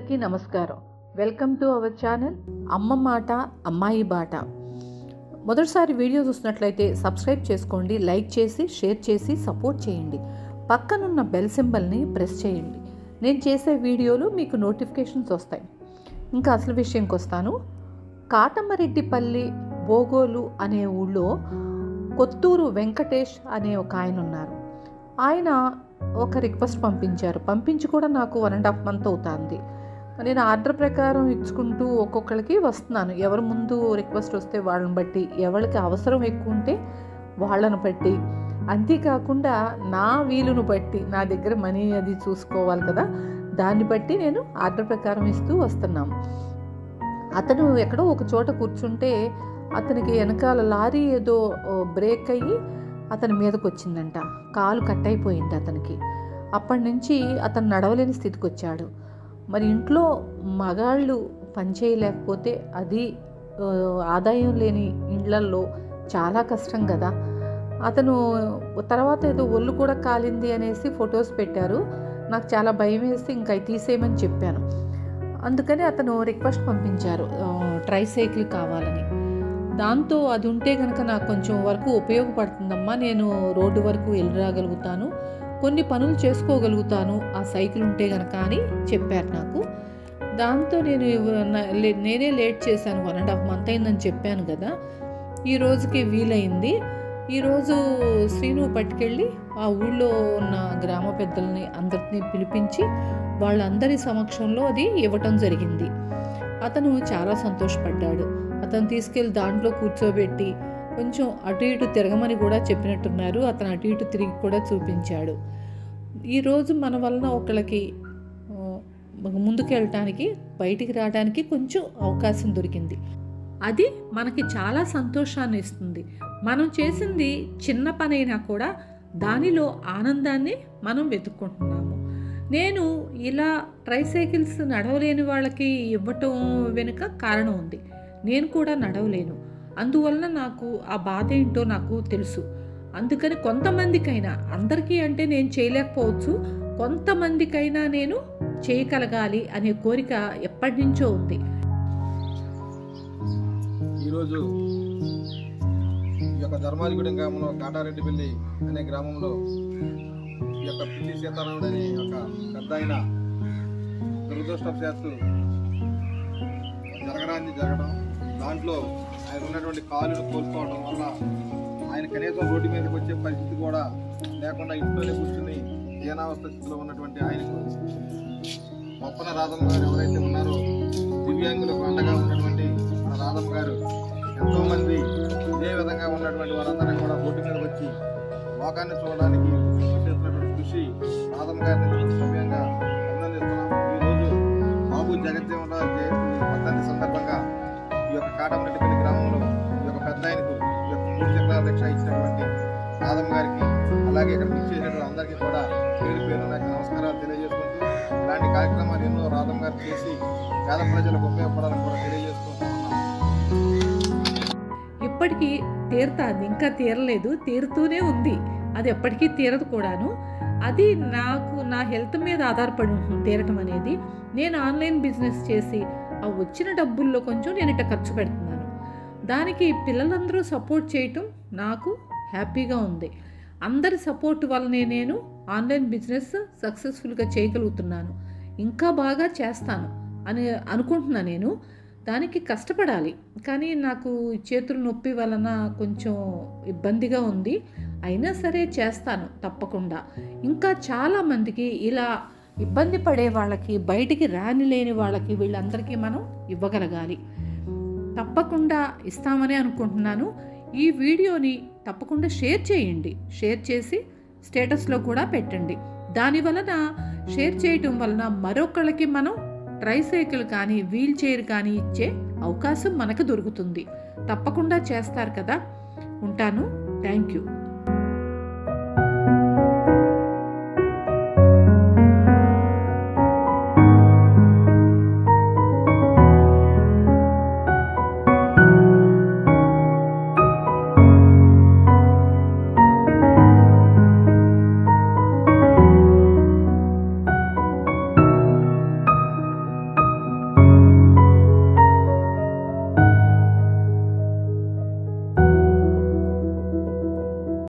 అందరికీ నమస్కారం welcome to our channel అమ్మ మాట అమ్మాయి బాట మొదటిసారి వీడియో చూసినట్లయితే సబ్స్క్రైబ్ చేసుకోండి లైక్ చేసి షేర్ చేసి సపోర్ట్ చేయండి పక్కనున్న బెల్ సింబల్ని ప్రెస్ చేయండి నేను చేసే వీడియోలు మీకు నోటిఫికేషన్స్ వస్తాయి ఇంకా అసలు విషయంకి వస్తాను కాటమరెడ్డిపల్లి బోగోలు అనే ఊళ్ళో కొత్తూరు వెంకటేష్ అనే ఒక ఆయన ఉన్నారు ఆయన ఒక రిక్వెస్ట్ పంపించారు పంపించి కూడా నాకు వన్ అండ్ హాఫ్ మంత్ అవుతుంది నేను ఆర్డర్ ప్రకారం ఇచ్చుకుంటూ ఒక్కొక్కరికి వస్తున్నాను ఎవరి ముందు రిక్వెస్ట్ వస్తే వాళ్ళని బట్టి ఎవరికి అవసరం ఎక్కువ ఉంటే వాళ్ళను బట్టి అంతేకాకుండా నా వీలును బట్టి నా దగ్గర మనీ అది చూసుకోవాలి కదా దాన్ని బట్టి నేను ఆర్డర్ ప్రకారం ఇస్తూ వస్తున్నాం అతను ఎక్కడో ఒక చోట కూర్చుంటే అతనికి వెనకాల లారీ ఏదో ఓ, బ్రేక్ అయ్యి అతని మీదకి వచ్చిందంట కాలు కట్ అయిపోయింది అతనికి అప్పటి నుంచి అతను నడవలేని స్థితికి వచ్చాడు మరి ఇంట్లో మగాళ్ళు పనిచేయలేకపోతే అది ఆ, ఆదాయం లేని ఇండ్లల్లో చాలా కష్టం కదా అతను తర్వాత ఏదో ఒళ్ళు కూడా కాలింది అనేసి ఫొటోస్ పెట్టారు నాకు చాలా భయం వేసి ఇంకా అవి తీసేయమని చెప్పాను అందుకని అతను రిక్వెస్ట్ పంపించారు ఆ, ట్రై సైకిల్ కావాలని దాంతో అది ఉంటే కనుక నాకు కొంచెం వరకు ఉపయోగపడుతుందమ్మా నేను రోడ్డు వరకు వెళ్ళి రాగలుగుతాను కొన్ని పనులు చేసుకోగలుగుతాను ఆ సైకిల్ ఉంటే కనుక అని చెప్పారు నాకు దాంతో నేను ఇవ- నా- లే- నేనే లేట్ చేశాను వన్ అండ్ హాఫ్ మంత్ అయిందని చెప్పాను కదా ఈ రోజుకి వీలైంది ఈరోజు శ్రీను పట్టుకెళ్ళి ఆ ఊళ్ళో ఉన్న గ్రామ పెద్దల్ని అందరినీ పిలిపించి వాళ్ళందరి సమక్షంలో అది ఇవ్వటం జరిగింది అతను చాలా సంతోషపడ్డాడు అతను తీసుకెళ్ళి దాంట్లో కూర్చోబెట్టి కొంచెం అటు ఇటు తిరగమని కూడా చెప్పినట్టున్నారు అతను అటు ఇటు తిరిగి కూడా చూపించాడు ఈరోజు మన వలన ఒకళ్ళకి ఆ, ముందుకు వెళ్ళటానికి బయటికి రావడానికి కొంచెం అవకాశం దొరికింది అది మనకి చాలా సంతోషాన్ని ఇస్తుంది మనం చేసింది చిన్న పనైనా కూడా దానిలో ఆనందాన్ని మనం వెతుక్కుంటున్నాము నేను ఇలా ట్రైసైకిల్స్ నడవలేని వాళ్ళకి ఇవ్వటం వెనుక కారణం ఉంది నేను కూడా నడవలేను అందువలన నాకు ఆ బాధ ఏంటో నాకు తెలుసు అందుకని కొంతమందికైనా అందరికీ అంటే నేను చేయలేకపోవచ్చు కొంతమందికైనా నేను చేయగలగాలి అనే కోరిక ఎప్పటి నుంచో ఉంది ఈరోజు ఈ యొక్క ధర్మాజిగూడెం గ్రామంలో కాటారెడ్డిపల్లి అనే గ్రామంలో ఈ యొక్క పిల్లి సీతారాముడు అనే ఒక పెద్ద ఆయన దురదృష్టవశాత్తు జరగడానికి జరగడం దాంట్లో ఆయన ఉన్నటువంటి కాలును కోల్పోవడం వల్ల ఆయన కనీసం రోడ్డు మీదకి వచ్చే పరిస్థితి కూడా లేకుండా ఇంట్లోనే కూర్చుని దీనావస్థ స్థితిలో ఉన్నటువంటి ఆయనకు మొప్పన రాధమ్మ గారు ఎవరైతే ఉన్నారో దివ్యాంగులకు అండగా ఉన్నటువంటి మన రాధమ్మ గారు ఎంతో మంది ఇదే విధంగా ఉన్నటువంటి వారందరం కూడా రోడ్డు మీద వచ్చి లోకాన్ని చూడడానికి చేస్తున్నటువంటి కృషి రాధమ్మ గారిని సవ్యంగా అభినందిస్తున్నాం ఈరోజు బాబు జగజ్జీవనరావు జయంతి వర్ధంతి సందర్భంగా ఈ యొక్క కాటమరెడ్డిపల్లి గ్రామంలో ఈ యొక్క పెద్ద ఆయనకు ఈ యొక్క మూడు చక్రాల రిక్ష ఇచ్చినటువంటి రాధమ్మ గారికి అలాగే ఇక్కడ ఇచ్చేసినటువంటి అందరికీ కూడా పేరు పేరు నాకు నమస్కారాలు తెలియజేసుకుంటూ ఇలాంటి కార్యక్రమాలు ఎన్నో రాధమ్మ గారు చేసి పేద ప్రజలకు ఉపయోగపడాలని కూడా తెలియజేసుకుంటున్నాం ఇప్పటికీ తీరుతాంది ఇంకా తీరలేదు తీరుతూనే ఉంది అది ఎప్పటికీ తీరదు కూడాను అది నాకు నా హెల్త్ మీద ఆధారపడి ఉంటుంది తీరటం అనేది నేను ఆన్లైన్ బిజినెస్ చేసి ఆ వచ్చిన డబ్బుల్లో కొంచెం నేను ఇట్లా ఖర్చు పెడుతున్నాను దానికి పిల్లలందరూ సపోర్ట్ చేయటం నాకు హ్యాపీగా ఉంది అందరి సపోర్ట్ వల్లనే నేను ఆన్లైన్ బిజినెస్ సక్సెస్ఫుల్గా చేయగలుగుతున్నాను ఇంకా బాగా చేస్తాను అని అనుకుంటున్నా నేను దానికి కష్టపడాలి కానీ నాకు చేతులు నొప్పి వలన కొంచెం ఇబ్బందిగా ఉంది అయినా సరే చేస్తాను తప్పకుండా ఇంకా చాలామందికి ఇలా ఇబ్బంది పడే వాళ్ళకి బయటికి రాని లేని వాళ్ళకి వీళ్ళందరికీ మనం ఇవ్వగలగాలి తప్పకుండా ఇస్తామని అనుకుంటున్నాను ఈ వీడియోని తప్పకుండా షేర్ చేయండి షేర్ చేసి స్టేటస్లో కూడా పెట్టండి దాని వలన షేర్ చేయటం వలన మరొకళ్ళకి మనం ట్రైసైకిల్ కానీ వీల్ చైర్ కానీ ఇచ్చే అవకాశం మనకు దొరుకుతుంది తప్పకుండా చేస్తారు కదా ఉంటాను థ్యాంక్ యూ